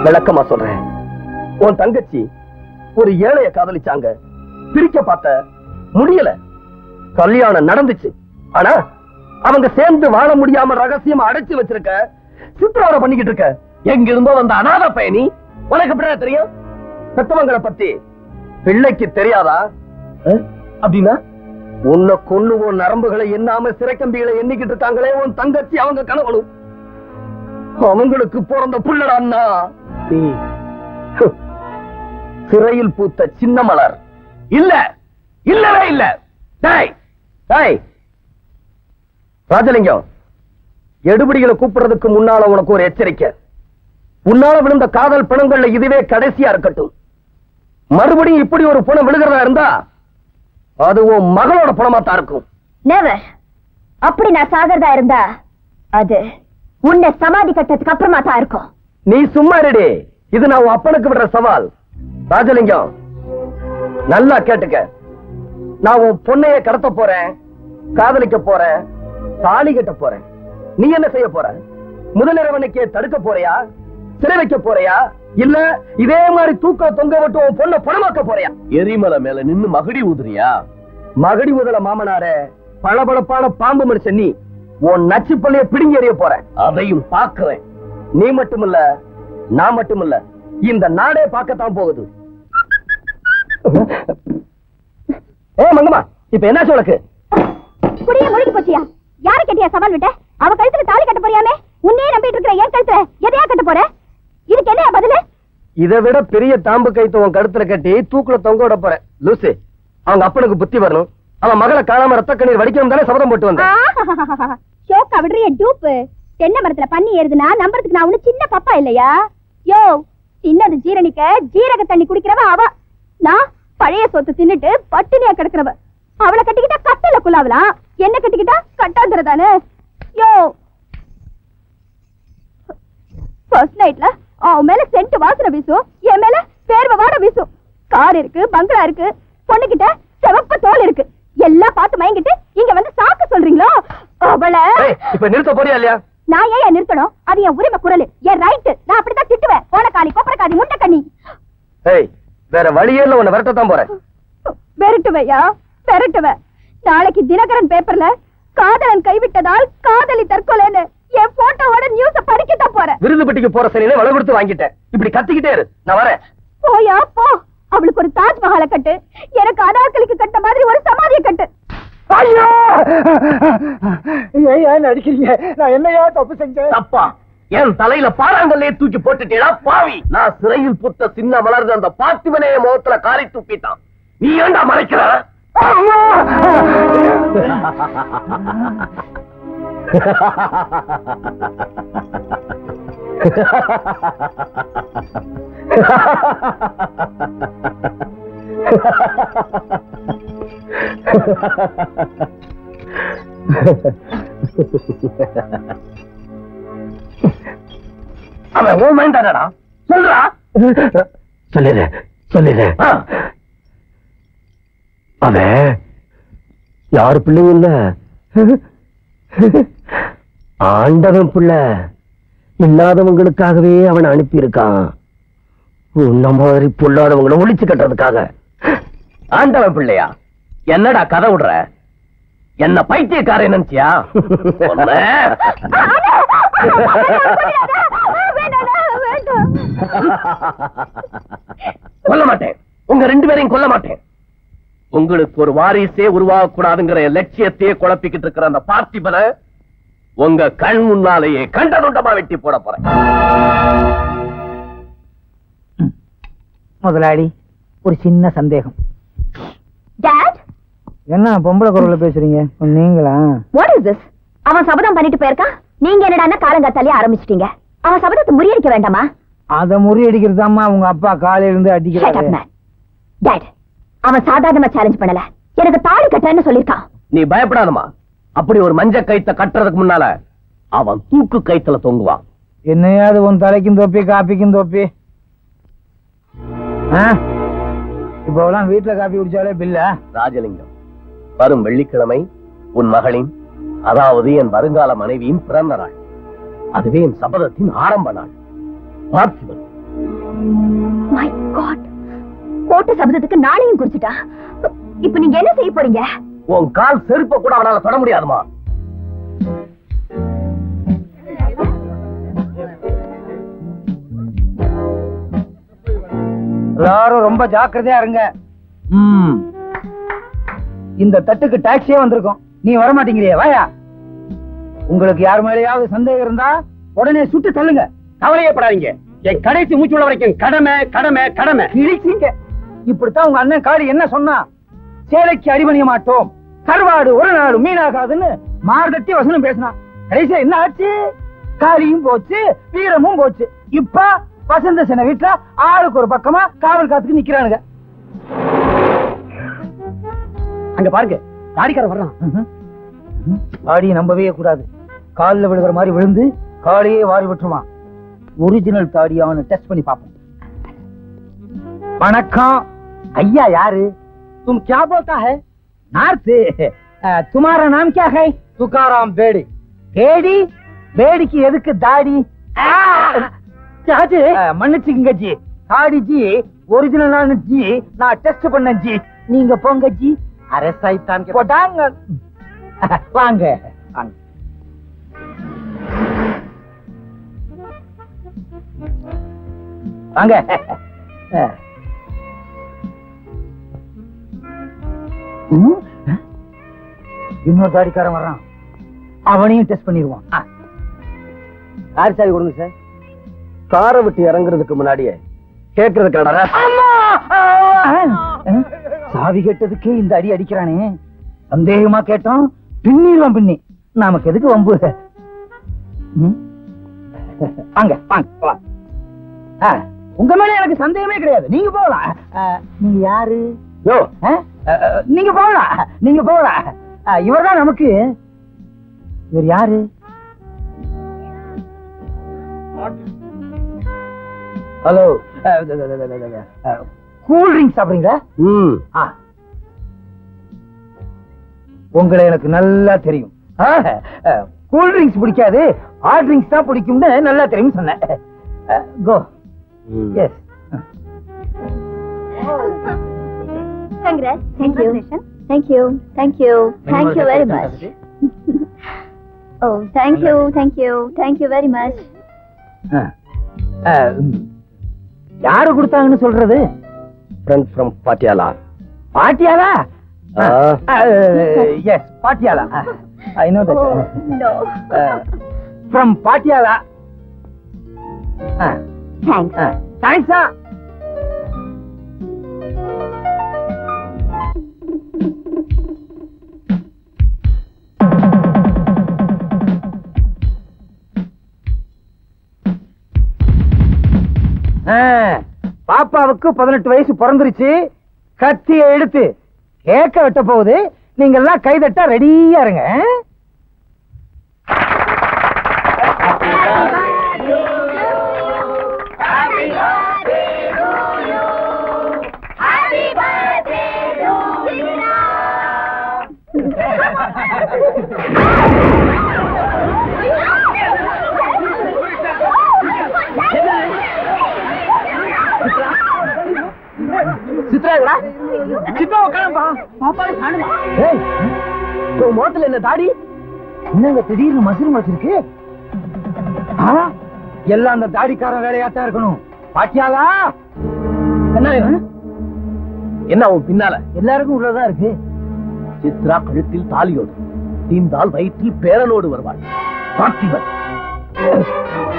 விளக்கமா சொல்றேன் உன் தங்கச்சி ஒரு ஏழைய காதலிச்சாங்க பிரிக்க பார்த்த முடியல கல்யாணம் நடந்துச்சு ஆனா அவங்க சேர்ந்து வாழ முடியாம ரகசியமா அடைச்சு வச்சிருக்க சித்திரவதை பண்ணிக்கிட்டு இருக்க எங்க இருந்தோ வந்த அனாதை பயணி உனக்கு எப்படிடா தெரியும் பெத்தவங்களை பத்தி பிள்ளைக்கு தெரியாதா அஹ்? அப்படின்னா உன்னை கொண்டு உன் நரம்புகளை எண்ணாம சிறைக்கம்பிகளை எண்ணிக்கிட்டு இருக்காங்களே உன் தங்கச்சி அவங்க கணவனும் அவங்களுக்கு பிறந்த புள்ளடான்னா நீ ஹ், சிறையில் பூத்த சின்ன மலர் இல்ல இல்லவே இல்ல டேய் டேய் ராஜலிங்கம் எடுபடிகளை கூப்பிடுறதுக்கு முன்னால உனக்கு ஒரு எச்சரிக்கை உன்னால விழுந்த காதல் பிணங்கள்ல இதுவே கடைசியா இருக்கட்டும் மறுபடியும் இப்படி ஒரு புணம் விழுகிறதா இருந்தா அது உன் மகளோட புணமா தான் இருக்கும் நெவர் அப்படி நான் சாகிறதா இருந்தா அது உன்னை சமாதி கட்டத்துக்கு அப்புறமா தான் இருக்கும் நீ சும்மா இருடி இது நான் உன் அப்பனுக்கு விடுற சவால் ராஜலிங்கம் நல்லா கேட்டுக்க நான் உன் பொண்ணைய கடத்த போறேன் காதலிக்க போறேன் தாலி கட்ட போறேன் நீ என்ன செய்ய போற முதலிரவனுக்கே தடுக்க போறியா சிறை வைக்க போறியா இல்ல இதே மாதிரி தூக்க தொங்க விட்டு உன் பொண்ணை பணமாக்க போறியா எரிமலை மேல நின்னு மகடி ஊதுறியா மகடி ஊதல மாமனாரே பளபளப்பான பாம்பு மனுஷன் நீ உன் நச்சு பள்ளிய பிடுங்கி எறிய போற அதையும் பாக்குறேன் நீ மட்டுமில்ல நான் மட்டுமில்ல இந்த நாடே பார்க்கத்தான் போகுது ஏ மங்கம்மா இப்ப என்ன உனக்கு குடியே முழுகி போச்சியா யார கேட்டியா சவால் விட்ட அவ கழுத்துல தாலி கட்ட போறியாமே உன்னே நம்பிட்டு இருக்கிற என் கழுத்துல எதையா கட்ட போற இதுக்கு என்ன பதிலு இதை விட பெரிய தாம்பு கைத்து உன் கழுத்துல கட்டி தூக்குல தொங்க விட போறேன் லூசு அவங்க அப்பனுக்கு புத்தி வரணும் அவன் மகளை காணாம ரத்த கண்ணீர் வடிக்கணும் தானே சபதம் போட்டு வந்தேன் ஷோக்கா விடுறிய டூப்பு தென்னை மரத்துல பண்ணி ஏறுதுன்னா நம்புறதுக்கு நான் ஒண்ணு சின்ன பப்பா இல்லையா யோ சின்னது ஜீரணிக்க ஜீரக தண்ணி குடிக்கிறவ அவ நான் பழைய சொத்து தின்னுட்டு பட்டினியா கிடக்குறவ அவளை கட்டிக்கிட்டா கட்டல குலாவலாம் என்ன கட்டிக்கிட்டா கட்டாந்துற தானே யோ ஃபர்ஸ்ட் நைட்ல அவன் மேல சென்ட் வாசனை வீசும் என் மேல பேர்வ வாட வீசும் கார் இருக்கு பங்களா இருக்கு பொண்ணுகிட்ட சிவப்பு தோல் இருக்கு எல்லாம் பார்த்து மயங்கிட்டு இங்க வந்து சாக்க சொல்றீங்களோ அவளை ஏய், இப்ப நிறுத்த போறியா இல்லையா நான் ஏன் நிறுத்தணும் அது என் உரிமை குரல் என் ரைட் நான் அப்படித்தான் திட்டுவேன் போனக்காளி கொப்பரக்காளி முண்டக்கண்ணி ஏய் வேற வழியே இல்ல உன்னை விரட்டத்தான் போறேன் விரட்டுவையா விரட்டுவேன் நாளைக்கு தினகரன் பேப்பர்ல காதலன் கைவிட்டதால் காதலி தற்கொலைன்னு என் போட்டோவோட நியூஸ படிக்கத்தான் போறேன் விருதுப்பட்டிக்கு போற சரியில வள கொடுத்து வாங்கிட்டேன் இப்படி கத்திக்கிட்டே இரு நான் வரேன் போயா போ அவளுக்கு ஒரு தாஜ்மஹாலை கட்டு எனக்கு அனார்கலிக்கு கட்ட மாதிரி ஒரு சமாதியை கட்டு ஐயோ ஏன் நடிக்கிறீங்க நான் என்னையா தப்பு செஞ்சேன் தப்பா என் தலையில பாறாங்கல்லே தூக்கி போட்டுட்டேடா பாவி நான் சிறையில் புத்த சின்ன மலர்ந்த அந்த பாத்திமனே முகத்துல காரை துப்பிட்டான் நீ ஏன்டா மறைக்கிற அவன் உன் மைண்ட் தானடா சொல்றா சொல்லிடு சொல்லிடு அவன் யாரு பிள்ளையும் இல்ல ஆண்டவன் பிள்ளை இல்லாதவங்களுக்காகவே அவனை அனுப்பி இருக்கான் உன்ன மாதிரி பொல்லாதவங்களை ஒழிச்சு கட்டுறதுக்காக ஆண்டவன் பிள்ளையா என்னடா கதை விடுற என்ன பைத்தியக்காரன் நினைச்சியா உன்னை? கொல்ல மாட்டேன் உங்க ரெண்டு பேரையும் கொல்ல மாட்டேன் உங்களுக்கு ஒரு வாரிசே உருவாக கூடாதுங்கிற லட்சியத்தையே குழப்பிக்கிட்டு இருக்கிற அந்த பார்த்திபனை உங்க கண் முன்னாலேயே கண்டதுண்டமா வெட்டி போட போறேன் முதலாளி ஒரு சின்ன சந்தேகம் டாட் என்ன பொம்பளை குரல்ல பேசுறீங்க நீங்களா வாட் இஸ் திஸ் அவன் சபதம் பண்ணிட்டு போயிருக்கான் நீங்க என்னடான்னா காலங்காத்தாலே ஆரம்பிச்சிட்டீங்க அவன் சபதத்தை முறியடிக்க வேண்டாமா அத முறியடிக்கிறதாம்மா உங்க அப்பா காலையில இருந்து Shut up, அடிக்கிறாரு man. Dad, அவன் சாதாரணமா சேலஞ்ச் பண்ணல எனக்கு தாலி கட்டுறேன்னு சொல்லிருக்கான் நீ பயப்படாதமா அப்படி ஒரு மஞ்ச கைத்த கட்டுறதுக்கு முன்னால அவன் தூக்கு கைத்துல தொங்குவான் என்னையாவது உன் தலைக்கும் தொப்பி காப்பிக்கும் தொப்பி ஆ? இப்போ எல்லாம் வீட்டுல காப்பி குடிச்சாலே பில்லா ராஜலிங்கம் வரும் வெள்ளிக்கிழமை உன் மகளின் அதாவது என் வருங்கால மனைவியின் பிறந்த நாள் அதுவே என் சபதத்தின் ஆரம்ப நாள் பார்த்திபன் மை காட் கோட்டு சபதத்துக்கு நாளையும் குறிச்சிட்டா இப்ப நீங்க என்ன செய்ய போறீங்க உன் கால் செருப்ப கூட அவனால தொட முடியாதுமா எல்லாரும் ரொம்ப ஜாக்கிரதையா இருங்க ம். இந்த தட்டுக்கு டாக்ஸியே வந்திருக்கும் நீ வர மாட்டேங்கிறியே வாயா உங்களுக்கு யார் மேலேயாவது சந்தேகம் இருந்தா உடனே சுட்டு தள்ளுங்க கவலையப்படாதீங்க என் கடைசி மூச்சுள்ள வரைக்கும் கடமை கடமை கடமை இழிச்சீங்க இப்படித்தான் உங்க அண்ணன் காளி என்ன சொன்னா சேலைக்கு அடிபணிய மாட்டோம் கருவாடு ஒரு நாள் மீனாகாதுன்னு மார்தட்டி வசனம் பேசினான் கடைசியா என்ன ஆச்சு காளியும் போச்சு வீரமும் போச்சு இப்ப வசந்த சென வீட்டுல ஆளுக்கு ஒரு பக்கமா காவல் காத்துக்கு நிக்கிறானுங்க அங்க பாருங்க தாடிக்காரன் வர்றான் காடியை நம்பவே கூடாது கால்ல விழுகிற மாதிரி விழுந்து காலையே வாரி விட்டுருவான் ஒரிஜினல் தாடியான்னு டெஸ்ட் பண்ணி பார்ப்போம் வணக்கம் ஐயா யாரு तुम क्या बोलता है नार्थ तुम्हारा नाम क्या है तुकाराम बेड़ी பேடி பேடிக்கு எதுக்கு தாடி ஜி மன்னிச்சுக்குங்க ஜி தாடி ஜி ஒரிஜினலான ஜி நான் டெஸ்ட் பண்ண ஜி நீங்க போங்க ஜி அரசாய்த்தான் போட்டாங்க வாங்க வாங்க வாங்க ம்? இன்னொரு தாடிக்காரன் வர்றான் அவனையும் டெஸ்ட் பண்ணிடுவான் ஆ. கார் சாவி கொடுங்க சார் காரை விட்டு இறங்குறதுக்கு முன்னாடியே கேட்கறதுக்கான அம்மா! ஆ! சாவி கேட்டதுக்கே இந்த அடி அடிக்கிறானே சந்தேகமா கேட்டோம் பின்னிடுவான் பின்னி நமக்கு எதுக்கு வம்பு ம்? வாங்க வாங்க போலாம் ஆ, உங்க மேல எனக்கு சந்தேகமே கிடையாது நீங்க போகலாம் ஆ, நீங்க யாரு யோ ஆ? ஆ, நீங்க போகலாம் நீங்க போகலாம் இவர்தான் நமக்கு இவர் யாரு ஹலோ கூல் ட்ரிங்க் சாப்பிடுறீங்களா ம் ஆ. உங்களை எனக்கு நல்லா தெரியும் கூல் ட்ரிங்க்ஸ் பிடிக்காது ஹாட் ட்ரிங்க்ஸ் தான் பிடிக்கும்னு நல்லா தெரியும் சொன்னேன் கோ ம். Yes Congrats. Thank you. Thank you. Thank you. Thank you very much. oh, thank you. Thank you. Thank you very much. யாரு கொடுத்தாங்கன்னு சொல்றது friend from பாட்டியாலா பாட்டியாலா ஆ. Yes Patiala I know Oh, no. From Patiala Thanks. தேங்க்ஸா பாப்பாவுக்கு பதினெட்டு வயசு பிறந்துருச்சு கத்திய எடுத்து கேக்க வெட்ட போகுது நீங்க எல்லாம் கைதட்டா ரெடியா இருங்க சித்ராங்களா சித்தா உட்காரப்பா பாப்பாவை காணுமா ஏய் உன் முகத்துல என்ன தாடி என்னங்க திடீர்னு மசிறு மச்சிருக்கு ஆ? எல்லாம் அந்த தாடிக்காரன் வேலையாத்தான் இருக்கணும் பாட்டியாலா என்ன இது? என்ன உன் பின்னால எல்லாருக்கும் உள்ளதா இருக்கு சித்ரா கழுத்தில் தாலியோடு தீந்தால் வயிற்றில் பேரலோடு வருவாள் பார்த்திபன்